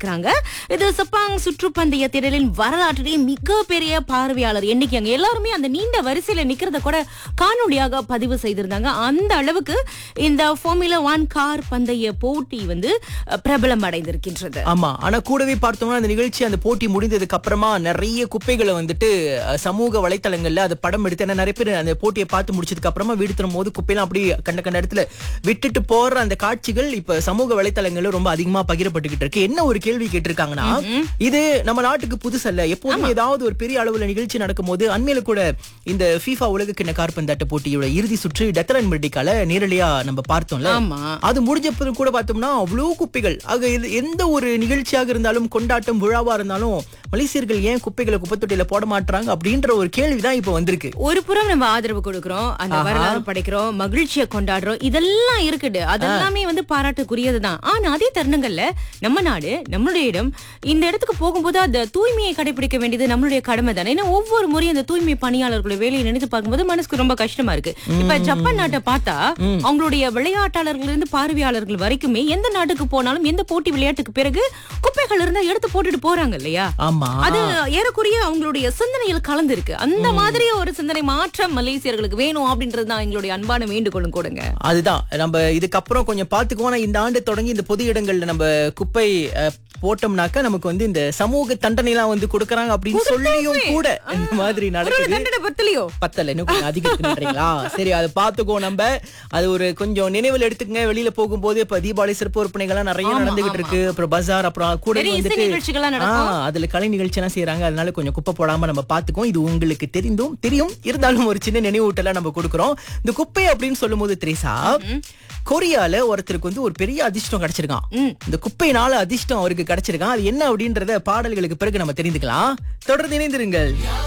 இருக்கிறாங்க இது சப்பாங் சுற்றுப்பந்தய திடலின் வரலாற்றிலேயே மிகப்பெரிய பார்வையாளர் எண்ணிக்கை அங்க எல்லாருமே அந்த நீண்ட வரிசையில நிக்கிறத கூட காணொளியாக பதிவு செய்திருந்தாங்க அந்த அளவுக்கு இந்த ஃபார்முலா ஒன் கார் பந்தய போட்டி வந்து அஹ், பிரபலம் அடைந்திருக்கின்றது ஆமா ஆனா கூடவே பார்த்தோம்னா அந்த நிகழ்ச்சி அந்த போட்டி முடிந்ததுக்கு அப்புறமா நிறைய குப்பைகளை வந்துட்டு அஹ், சமூக வலைத்தளங்கள்ல அது படம் எடுத்து ஏன்னா நிறைய பேர் அந்த போட்டியை பார்த்து முடிச்சதுக்கு அப்புறமா வீடு திரும்பும் போது குப்பையெல்லாம் அப்படியே கண்ட கண்ட இடத்துல விட்டுட்டு போற அந்த காட்சிகள் இப்ப சமூக வலைத்தளங்கள்ல ரொம்ப அதிகமா பகிரப்பட்டுக்கிட்டு இருக்கு என்ன ஒரு கேள்வி கேட்டிருக்காங்கன்னா இது நம்ம நாட்டுக்கு புதுசல்ல எப்போதும் ஏதாவது ஒரு பெரிய அளவுல நிகழ்ச்சி நடக்கும்போது அண்மையில கூட இந்த FIFA உலக கிண்ண கார்பந்தாட்ட போட்டியோட இறுதி சுற்று டெத்தலன் மெர்டிக்கால நேரடியா நம்ம பார்த்தோம்ல ஆமா அது முடிஞ்சப்பது கூட பார்த்தோம்னா அவ்வளவு குப்பைகள் ஆக இது எந்த ஒரு நிகழ்ச்சியாக இருந்தாலும் கொண்டாட்டம் விழாவா இருந்தாலும் மலேசியர்கள் ஏன் குப்பைகளை குப்பை தொட்டியில போட மாட்டாங்க அப்படின்ற ஒரு கேள்விதான் இப்ப வந்திருக்கு ஒரு புறம் நம்ம ஆதரவு கொடுக்கிறோம் அந்த வரலாறு படைக்கிறோம் மகிழ்ச்சியை கொண்டாடுறோம் இதெல்லாம் இருக்குது அதெல்லாமே வந்து பாராட்டுக்குரியதுதான் ஆனா அதே தருணங்கள்ல நம்ம நாடு நம்மளுடைய இடம் இந்த இடத்துக்கு போகும்போது அந்த தூய்மையை கடைபிடிக்க வேண்டியது நம்மளுடைய கடமை தானே ஏன்னா ஒவ்வொரு முறையும் அந்த தூய்மை பணியாளர்களுடைய வேலையை நினைத்து பார்க்கும்போது மனசுக்கு ரொம்ப கஷ்டமா இருக்கு இப்ப ஜப்பான் நாட்டை பார்த்தா அவங்களுடைய விளையாட்டாளர்கள் இருந்து பார்வையாளர்கள் வரைக்குமே எந்த நாட்டுக்கு போனாலும் எந்த போட்டி விளையாட்டுக்கு பிறகு குப்பைகள் இருந்தா எடுத்து போட்டுட்டு போறாங்க இல்லையா ஆமா அது ஏறக்குறைய அவங்களுடைய சிந்தனையில் கலந்திருக்கு அந்த மாதிரி ஒரு சிந்தனை மாற்றம் மலேசியர்களுக்கு வேணும் அப்படின்றது தான் எங்களுடைய அன்பான வேண்டுகோளும் கொடுங்க அதுதான் நம்ம இதுக்கப்புறம் கொஞ்சம் பாத்துக்குவோம் ஆனா இந்த ஆண்டு தொடங்கி இந்த பொது இடங்கள்ல நம்ம குப்பை அஹ், போட்டோம்னாக்கா நமக்கு வந்து இந்த சமூக தண்டனை எல்லாம் வந்து கொடுக்கறாங்க அப்படின்னு சொல்லியும் கூட இந்த மாதிரி ஒரு நடக்குது தண்டனை பத்தலையோ பத்தல இன்னும் கொஞ்சம் அதிகரிக்கிறீங்களா சரி அதை பாத்துக்கோ நம்ம அது ஒரு கொஞ்சம் நினைவில் எடுத்துக்கங்க வெளியில போகும்போது இப்ப தீபாவளி சிறப்பு விற்பனைகள்லாம் நிறைய நடந்துகிட்டு இருக்கு அப்புறம் பஜார் அப்புறம் கூட நிறைய இசை வந்துட்டு நிகழ்ச்சிகள்லாம் ஆ, நடக்கும் அதுல கலை நிகழ்ச்சி எல்லாம் செய்யறாங்க அதனால கொஞ்சம் குப்பை போடாம நம்ம பாத்துக்கோம் இது உங்களுக்கு தெரிந்தும் தெரியும் இருந்தாலும் ஒரு சின்ன நினைவூட்டல நம்ம கொடுக்குறோம் இந்த குப்பை அப்படின்னு சொல்லும் போது திரேசா கொரியால ஒருத்தருக்கு வந்து ஒரு பெரிய அதிர்ஷ்டம் கிடைச்சிருக்கான் ம். இந்த குப்பையினால அதிர்ஷ்டம் அவருக்கு கிடைச்சிருக்கான் அது என்ன அப்படின்றத பாடல்களுக்கு பிறகு நம்ம தெரிந்துக்கலாம் தொடர்ந்து இணைந்திருங்கள்